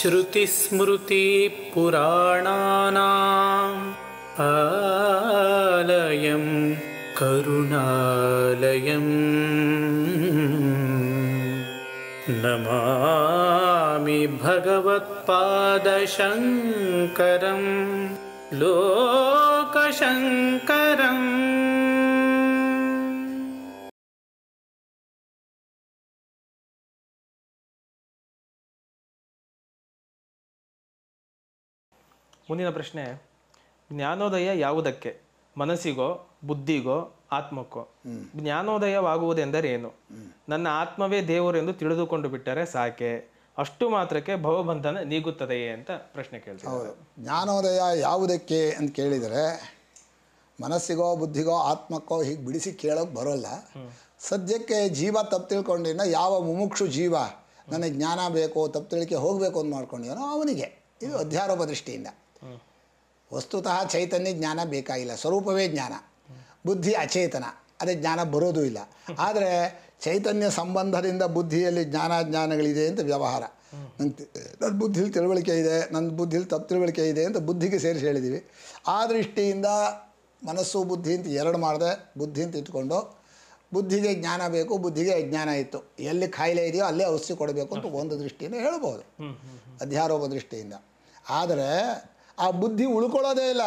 श्रुतिस्मृतिपुराणानाम् आलयं करुणालयम् नमामि भगवत्पादशङ्करं लोकशङ्करम् ಮುಂದಿನ ಪ್ರಶ್ನೆ ಜ್ಞಾನೋದಯ ಯಾವುದಕ್ಕೆ ಮನಸ್ಸಿಗೋ ಬುದ್ಧಿಗೋ ಆತ್ಮಕ್ಕೋ ಜ್ಞಾನೋದಯವಾಗುವುದೆಂದರೆ ಏನು ನನ್ನ ಆತ್ಮವೇ ದೇವರು ಎಂದು ತಿಳಿದುಕೊಂಡು ಬಿಟ್ಟರೆ ಸಾಕೆ ಅಷ್ಟು ಮಾತ್ರಕ್ಕೆ ಭವಬಂಧನ ನೀಗುತ್ತದೆಯೇ ಅಂತ ಪ್ರಶ್ನೆ ಕೇಳ್ತೀನಿ ಹೌದು ಜ್ಞಾನೋದಯ ಯಾವುದಕ್ಕೆ ಅಂತ ಕೇಳಿದರೆ ಮನಸ್ಸಿಗೋ ಬುದ್ಧಿಗೋ ಆತ್ಮಕ್ಕೋ ಹೀಗೆ ಬಿಡಿಸಿ ಕೇಳೋಕೆ ಬರೋಲ್ಲ ಸದ್ಯಕ್ಕೆ ಜೀವ ತಪ್ಪು ತಿಳ್ಕೊಂಡಿನ ಯಾವ ಮುಮುಕ್ಷು ಜೀವ ನನಗೆ ಜ್ಞಾನ ಬೇಕು ತಪ್ಪು ತಿಳಿಕೆ ಹೋಗಬೇಕು ಅಂತ ಮಾಡ್ಕೊಂಡಿದ್ದಾನೋ ಅವನಿಗೆ ಇದು ಅಧ್ಯಾರೋಪ ದೃಷ್ಟಿಯಿಂದ ವಸ್ತುತಃ ಚೈತನ್ಯ ಜ್ಞಾನ ಬೇಕಾಗಿಲ್ಲ ಸ್ವರೂಪವೇ ಜ್ಞಾನ ಬುದ್ಧಿ ಅಚೇತನ ಅದೇ ಜ್ಞಾನ ಬರೋದೂ ಇಲ್ಲ ಆದರೆ ಚೈತನ್ಯ ಸಂಬಂಧದಿಂದ ಬುದ್ಧಿಯಲ್ಲಿ ಜ್ಞಾನ ಜ್ಞಾನಗಳಿದೆ ಅಂತ ವ್ಯವಹಾರ ನನ್ನ ನನ್ನ ಬುದ್ಧಿಲಿ ತಿಳುವಳಿಕೆ ಇದೆ ನನ್ನ ಬುದ್ಧಿಲಿ ತಪ್ಪು ತಿಳುವಳಿಕೆ ಇದೆ ಅಂತ ಬುದ್ಧಿಗೆ ಸೇರಿಸಿ ಹೇಳಿದ್ದೀವಿ ಆ ದೃಷ್ಟಿಯಿಂದ ಮನಸ್ಸು ಬುದ್ಧಿ ಅಂತ ಎರಡು ಮಾಡಿದೆ ಬುದ್ಧಿ ಅಂತ ಇಟ್ಕೊಂಡು ಬುದ್ಧಿಗೆ ಜ್ಞಾನ ಬೇಕು ಬುದ್ಧಿಗೆ ಅಜ್ಞಾನ ಇತ್ತು ಎಲ್ಲಿ ಕಾಯಿಲೆ ಇದೆಯೋ ಅಲ್ಲೇ ಔಷಧಿ ಕೊಡಬೇಕು ಅಂತ ಒಂದು ದೃಷ್ಟಿಯಿಂದ ಹೇಳ್ಬೋದು ಅಧ್ಯಾರೋಪ ದೃಷ್ಟಿಯಿಂದ ಆದರೆ ಆ ಬುದ್ಧಿ ಉಳ್ಕೊಳ್ಳೋದೇ ಇಲ್ಲ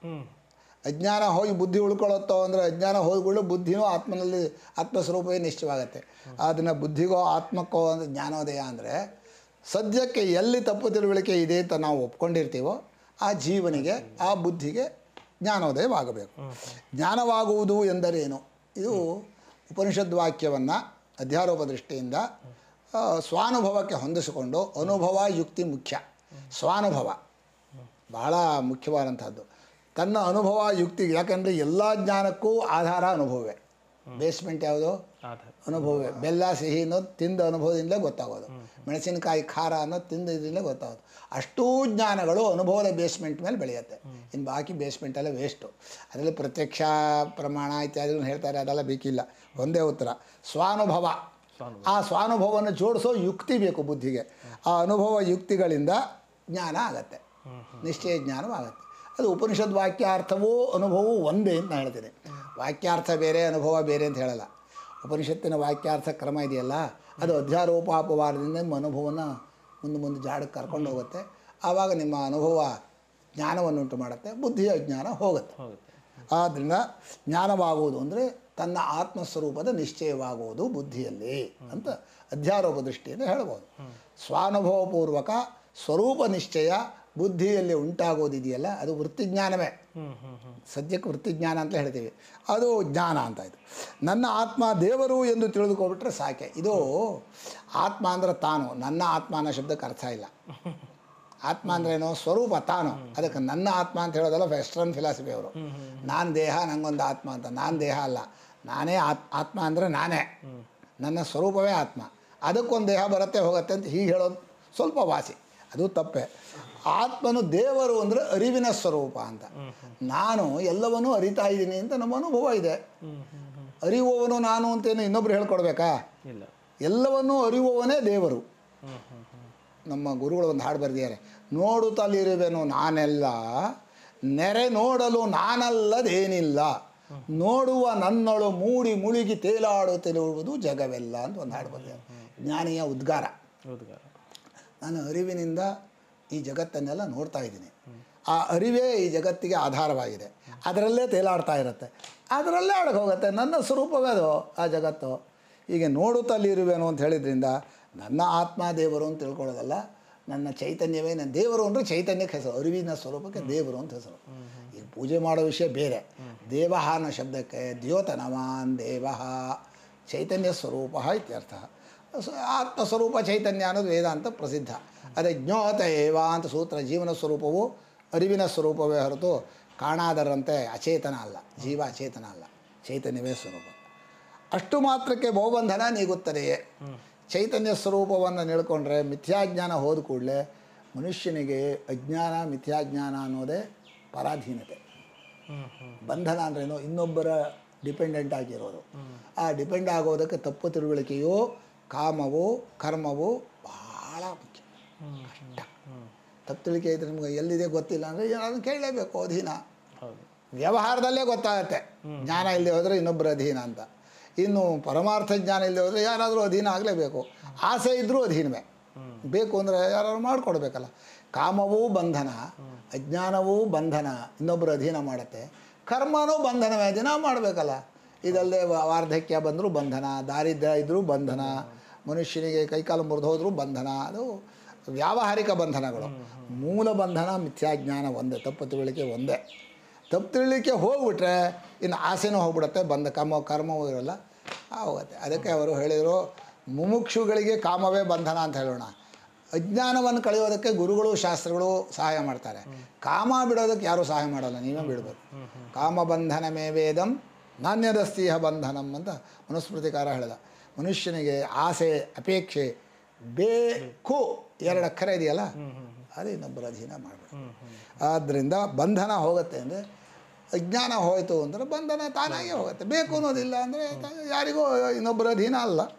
ಅಜ್ಞಾನ ಹೋಗಿ ಬುದ್ಧಿ ಉಳ್ಕೊಳ್ಳುತ್ತೋ ಅಂದರೆ ಅಜ್ಞಾನ ಹೋಗಿಕೊಳ್ಳು ಬುದ್ಧಿನೂ ಆತ್ಮನಲ್ಲಿ ಆತ್ಮಸ್ವರೂಪವೇ ನಿಶ್ಚಯವಾಗುತ್ತೆ ಅದನ್ನು ಬುದ್ಧಿಗೋ ಆತ್ಮಕ್ಕೋ ಅಂದರೆ ಜ್ಞಾನೋದಯ ಅಂದರೆ ಸದ್ಯಕ್ಕೆ ಎಲ್ಲಿ ತಪ್ಪು ತಿಳುವಳಿಕೆ ಇದೆ ಅಂತ ನಾವು ಒಪ್ಕೊಂಡಿರ್ತೀವೋ ಆ ಜೀವನಿಗೆ ಆ ಬುದ್ಧಿಗೆ ಜ್ಞಾನೋದಯವಾಗಬೇಕು ಜ್ಞಾನವಾಗುವುದು ಎಂದರೇನು ಇದು ಉಪನಿಷದ್ ವಾಕ್ಯವನ್ನು ಅಧ್ಯಾರೋಪ ದೃಷ್ಟಿಯಿಂದ ಆ, ಸ್ವಾನುಭವಕ್ಕೆ ಹೊಂದಿಸಿಕೊಂಡು ಅನುಭವ ಯುಕ್ತಿ ಮುಖ್ಯ ಸ್ವಾನುಭವ ಬಹಳ ಮುಖ್ಯವಾದಂಥದ್ದು ತನ್ನ ಅನುಭವ ಯುಕ್ತಿಗೆ ಯಾಕಂದರೆ ಎಲ್ಲ ಜ್ಞಾನಕ್ಕೂ ಆಧಾರ ಅನುಭವವೇ ಬೇಸ್ಮೆಂಟ್ ಯಾವುದು ಆಧಾರ ಅನುಭವವೇ ಬೆಲ್ಲ ಸಿಹಿ ಅನ್ನೋದು ತಿಂದ ಅನುಭವದಿಂದಲೇ ಗೊತ್ತಾಗೋದು ಮೆಣಸಿನಕಾಯಿ ಖಾರ ಅನ್ನೋದು ತಿಂದಿದ್ರಿಂದಲೇ ಗೊತ್ತಾಗೋದು ಅಷ್ಟೂ ಜ್ಞಾನಗಳು ಅನುಭವದ ಬೇಸ್ಮೆಂಟ್ ಮೇಲೆ ಬೆಳೆಯುತ್ತೆ ಇನ್ನು ಬಾಕಿ ಬೇಸ್ಮೆಂಟ್ ಎಲ್ಲ ವೇಸ್ಟು ಅದರಲ್ಲಿ ಪ್ರತ್ಯಕ್ಷ ಪ್ರಮಾಣ ಇತ್ಯಾದಿಗಳನ್ನು ಹೇಳ್ತಾರೆ ಅದೆಲ್ಲ ಬೇಕಿಲ್ಲ ಒಂದೇ ಉತ್ತರ ಸ್ವಾನುಭವ ಆ ಸ್ವಾನುಭವವನ್ನು ಜೋಡಿಸೋ ಯುಕ್ತಿ ಬೇಕು ಬುದ್ಧಿಗೆ ಆ ಅನುಭವ ಯುಕ್ತಿಗಳಿಂದ ಜ್ಞಾನ ಆಗತ್ತೆ ನಿಶ್ಚಯ ಜ್ಞಾನವಾಗತ್ತೆ ಅದು ಉಪನಿಷದ್ ವಾಕ್ಯಾರ್ಥವೂ ಅನುಭವವೂ ಒಂದೇ ಅಂತ ನಾನು ಹೇಳ್ತೀನಿ ವಾಕ್ಯಾರ್ಥ ಬೇರೆ ಅನುಭವ ಬೇರೆ ಅಂತ ಹೇಳಲ್ಲ ಉಪನಿಷತ್ತಿನ ವಾಕ್ಯಾರ್ಥ ಕ್ರಮ ಇದೆಯಲ್ಲ ಅದು ಅಧ್ಯಾರೋಪಾಪವಾರದಿಂದ ನಿಮ್ಮ ಅನುಭವನ ಮುಂದೆ ಮುಂದೆ ಜಾಡಕ್ಕೆ ಕರ್ಕೊಂಡು ಹೋಗುತ್ತೆ ಆವಾಗ ನಿಮ್ಮ ಅನುಭವ ಜ್ಞಾನವನ್ನುಂಟು ಮಾಡುತ್ತೆ ಬುದ್ಧಿಯ ಜ್ಞಾನ ಹೋಗುತ್ತೆ ಹೋಗುತ್ತೆ ಆದ್ದರಿಂದ ಜ್ಞಾನವಾಗುವುದು ಅಂದರೆ ತನ್ನ ಆತ್ಮಸ್ವರೂಪದ ನಿಶ್ಚಯವಾಗುವುದು ಬುದ್ಧಿಯಲ್ಲಿ ಅಂತ ಅಧ್ಯಾರೋಪ ದೃಷ್ಟಿಯಿಂದ ಹೇಳ್ಬೋದು ಸ್ವಾನುಭವಪೂರ್ವಕ ಸ್ವರೂಪ ನಿಶ್ಚಯ ಬುದ್ಧಿಯಲ್ಲಿ ಉಂಟಾಗೋದಿದೆಯಲ್ಲ ಅದು ವೃತ್ತಿಜ್ಞಾನವೇ ಹ್ಮ್ ಹ್ಮ್ ಹ್ಮ್ ಸದ್ಯಕ್ಕೆ ವೃತ್ತಿಜ್ಞಾನ ಅಂತ ಹೇಳ್ತೀವಿ ಅದು ಜ್ಞಾನ ಅಂತ ಇದು ನನ್ನ ಆತ್ಮ ದೇವರು ಎಂದು ತಿಳಿದುಕೊಬಿಟ್ರೆ ಸಾಕೆ ಇದು ಆತ್ಮ ಅಂದರೆ ತಾನು ನನ್ನ ಆತ್ಮ ಅನ್ನೋ ಶಬ್ದಕ್ಕೆ ಅರ್ಥ ಇಲ್ಲ ಆತ್ಮ ಅಂದ್ರೇನು ಸ್ವರೂಪ ತಾನು ಅದಕ್ಕೆ ನನ್ನ ಆತ್ಮ ಅಂತ ಹೇಳೋದಲ್ಲ ವೆಸ್ಟರ್ನ್ ಫಿಲಾಸಫಿ ಅವರು ನಾನು ದೇಹ ನಂಗೊಂದು ಆತ್ಮ ಅಂತ ನಾನು ದೇಹ ಅಲ್ಲ ನಾನೇ ಆತ್ ಆತ್ಮ ಅಂದರೆ ನಾನೇ ನನ್ನ ಸ್ವರೂಪವೇ ಆತ್ಮ ಅದಕ್ಕೊಂದು ದೇಹ ಬರುತ್ತೆ ಹೋಗುತ್ತೆ ಅಂತ ಹೀಗೆ ಹೇಳೋದು ಸ್ವಲ್ಪ ವಾಸಿ ಅದು ತಪ್ಪೆ ಆತ್ಮನು ದೇವರು ಅಂದರೆ ಅರಿವಿನ ಸ್ವರೂಪ ಅಂತ ನಾನು ಎಲ್ಲವನ್ನೂ ಅರಿತಾ ಇದ್ದೀನಿ ಅಂತ ನಮ್ಮ ಅನುಭವ ಇದೆ ಅರಿಯುವವನು ನಾನು ಅಂತೇನು ಇನ್ನೊಬ್ರು ಹೇಳ್ಕೊಡ್ಬೇಕಾ ಇಲ್ಲ ಎಲ್ಲವನ್ನೂ ಅರಿಯುವವನೇ ದೇವರು ಹ್ಮ್ ಹ್ಮ್ ಹ್ಮ್ ನಮ್ಮ ಗುರುಗಳು ಒಂದು ಹಾಡು ಬರೆದಿದ್ದಾರೆ ನೋಡುತ್ತಲಿರುವೆನು ನಾನೆಲ್ಲ ನೆರೆ ನೋಡಲು ನಾನಲ್ಲದೇನಿಲ್ಲ ನೋಡುವ ನನ್ನಳು ಮೂಡಿ ಮುಳುಗಿ ತೇಲಾಡುತ್ತಿರುವುದು ಜಗವೆಲ್ಲ ಅಂತ ಒಂದು ಹಾಡು ಬರೆದಿದ್ದಾರೆ ಜ್ಞಾನಿಯ ಉದ್ಗಾರ ಹೌದುಗಾರ ನಾನು ಅರಿವಿನಿಂದ ಈ ಜಗತ್ತನ್ನೆಲ್ಲ ನೋಡ್ತಾ ಇದ್ದೀನಿ ಆ ಅರಿವೇ ಈ ಜಗತ್ತಿಗೆ ಆಧಾರವಾಗಿದೆ ಅದರಲ್ಲೇ ತೇಲಾಡ್ತಾ ಇರುತ್ತೆ ಅದರಲ್ಲೇ ಆಡಕ್ಕೆ ಹೋಗುತ್ತೆ ನನ್ನ ಸ್ವರೂಪವೇ ಅದು ಆ ಜಗತ್ತು ಹೀಗೆ ನೋಡುತ್ತಲ್ಲಿರುವೆನು ಅಂತ ಹೇಳಿದ್ರಿಂದ ನನ್ನ ಆತ್ಮ ದೇವರು ಅಂತ ತಿಳ್ಕೊಳ್ಳೋದಲ್ಲ ನನ್ನ ಚೈತನ್ಯವೇ ನನ್ನ ದೇವರು ಅಂದರೆ ಚೈತನ್ಯಕ್ಕೆ ಹೆಸರು ಅರಿವಿನ ಸ್ವರೂಪಕ್ಕೆ ದೇವರು ಅಂತ ಹೆಸರು ಈಗ ಪೂಜೆ ಮಾಡೋ ವಿಷಯ ಬೇರೆ ದೇವಃ ಅನ್ನೋ ಶಬ್ದಕ್ಕೆ ದ್ಯೋತನವಾನ್ ದೇವಃ ಚೈತನ್ಯ ಸ್ವರೂಪ ಇತ್ಯರ್ಥ ಸ- ಆತ್ಮಸ್ವರೂಪ ಚೈತನ್ಯ ಅನ್ನೋದು ವೇದಾಂತ ಪ್ರಸಿದ್ಧ ಅದೇ ಜ್ಞೋತ ಏವ ಅಂತ ಸೂತ್ರ ಜೀವನ ಸ್ವರೂಪವು ಅರಿವಿನ ಸ್ವರೂಪವೇ ಹೊರತು ಕಾಣಾದರಂತೆ ಅಚೇತನ ಅಲ್ಲ ಜೀವ ಅಚೇತನ ಅಲ್ಲ ಚೈತನ್ಯವೇ ಸ್ವರೂಪ ಅಷ್ಟು ಮಾತ್ರಕ್ಕೆ ಬಹುಬಂಧನ ನೀಗುತ್ತದೆಯೇ ಚೈತನ್ಯ ಸ್ವರೂಪವನ್ನು ನಿಳ್ಕೊಂಡ್ರೆ ಮಿಥ್ಯಾಜ್ಞಾನ ಹೋದ ಕೂಡಲೇ ಮನುಷ್ಯನಿಗೆ ಅಜ್ಞಾನ ಮಿಥ್ಯಾಜ್ಞಾನ ಅನ್ನೋದೇ ಪರಾಧೀನತೆ ಹ್ಮ್ ಹ್ಮ್ ಬಂಧನ ಅಂದ್ರೇನು ಇನ್ನೊಬ್ಬರ ಡಿಪೆಂಡೆಂಟ್ ಆಗಿರೋದು ಆ ಡಿಪೆಂಡ್ ಆಗೋದಕ್ಕೆ ತಪ್ಪು ತಿಳುವಳಿಕೆಯು ಕಾಮವು ಕರ್ಮವು ಬಹಳ ಮುಖ್ಯ ಕಷ್ಟ ತಪ್ಪು ತಿಳಿಕೆ ಇದ್ರೆ ನಿಮ್ಗೆ ಎಲ್ಲಿದೆ ಗೊತ್ತಿಲ್ಲ ಅಂದರೆ ಅದನ್ನು ಕೇಳಲೇಬೇಕು ಅಧೀನ ಹೌದು ವ್ಯವಹಾರದಲ್ಲೇ ಗೊತ್ತಾಗುತ್ತೆ ಜ್ಞಾನ ಇಲ್ಲದೆ ಹೋದರೆ ಇನ್ನೊಬ್ಬರ ಅಧೀನ ಅಂತ ಇನ್ನು ಪರಮಾರ್ಥ ಜ್ಞಾನ ಇಲ್ಲದೆ ಹೋದರೆ ಯಾರಾದರೂ ಅಧೀನ ಆಗಲೇಬೇಕು ಆಸೆ ಇದ್ದರೂ ಅಧೀನವೇ ಬೇಕು ಅಂದರೆ ಯಾರಾದ್ರು ಮಾಡಿಕೊಡ್ಬೇಕಲ್ಲ ಕಾಮವೂ ಬಂಧನ ಅಜ್ಞಾನವೂ ಬಂಧನ ಇನ್ನೊಬ್ಬರು ಅಧೀನ ಮಾಡುತ್ತೆ ಕರ್ಮನೂ ಬಂಧನವೇ ದಿನ ಮಾಡಬೇಕಲ್ಲ ಇದಲ್ಲದೆ ವ- ವಾರ್ಧಕ್ಯ ಬಂದರೂ ಬಂಧನ ದಾರಿದ್ರ್ಯ ಇದ್ದರೂ ಬಂಧನ ಮನುಷ್ಯನಿಗೆ ಕೈಕಾಲು ಮುರಿದು ಹೋದರೂ ಬಂಧನ ಅದು ವ್ಯಾವಹಾರಿಕ ಬಂಧನಗಳು ಮೂಲ ಬಂಧನ ಮಿಥ್ಯಾಜ್ಞಾನ ಒಂದೇ ತಪ್ಪು ತಿಳುವಳಿಕೆ ಒಂದೇ ತಪ್ಪು ತಿಳಲಿಕ್ಕೆ ಹೋಗ್ಬಿಟ್ರೆ ಇನ್ನು ಆಸೆನೂ ಹೋಗ್ಬಿಡುತ್ತೆ ಬಂದ ಕರ್ಮ ಕರ್ಮವೂ ಇರೋಲ್ಲ ಹೋಗುತ್ತೆ ಅದಕ್ಕೆ ಅವರು ಹೇಳಿದರು ಮುಮುಕ್ಷುಗಳಿಗೆ ಕಾಮವೇ ಬಂಧನ ಅಂತ ಹೇಳೋಣ ಅಜ್ಞಾನವನ್ನು ಕಳೆಯೋದಕ್ಕೆ ಗುರುಗಳು ಶಾಸ್ತ್ರಗಳು ಸಹಾಯ ಮಾಡ್ತಾರೆ ಕಾಮ ಬಿಡೋದಕ್ಕೆ ಯಾರೂ ಸಹಾಯ ಮಾಡಲ್ಲ ನೀವೇ ಬಿಡಬೇಕು ಕಾಮ ಬಂಧನ ಮೇ ವೇದಂ ನಾಣ್ಯದಸ್ತಿಹ ಬಂಧನಂ ಅಂತ ಮನುಸ್ಮೃತಿಕಾರ ಹೇಳಿದ ಮನುಷ್ಯನಿಗೆ ಆಸೆ ಅಪೇಕ್ಷೆ ಬೇಕು ಎರಡು ಅಕ್ಷರ ಇದೆಯಲ್ಲ ಅದು ಇನ್ನೊಬ್ಬರ ಅಧೀನ ಮಾಡಬೇಕು ಆದ್ದರಿಂದ ಬಂಧನ ಹೋಗುತ್ತೆ ಅಂದರೆ ಅಜ್ಞಾನ ಹೋಯಿತು ಅಂದರೆ ಬಂಧನ ತಾನಾಗೇ ಹೋಗುತ್ತೆ ಬೇಕು ಅನ್ನೋದಿಲ್ಲ ಅಂದರೆ ಯಾರಿಗೂ ಇನ್ನೊಬ್ಬರ ಅಧೀನ ಅಲ್ಲ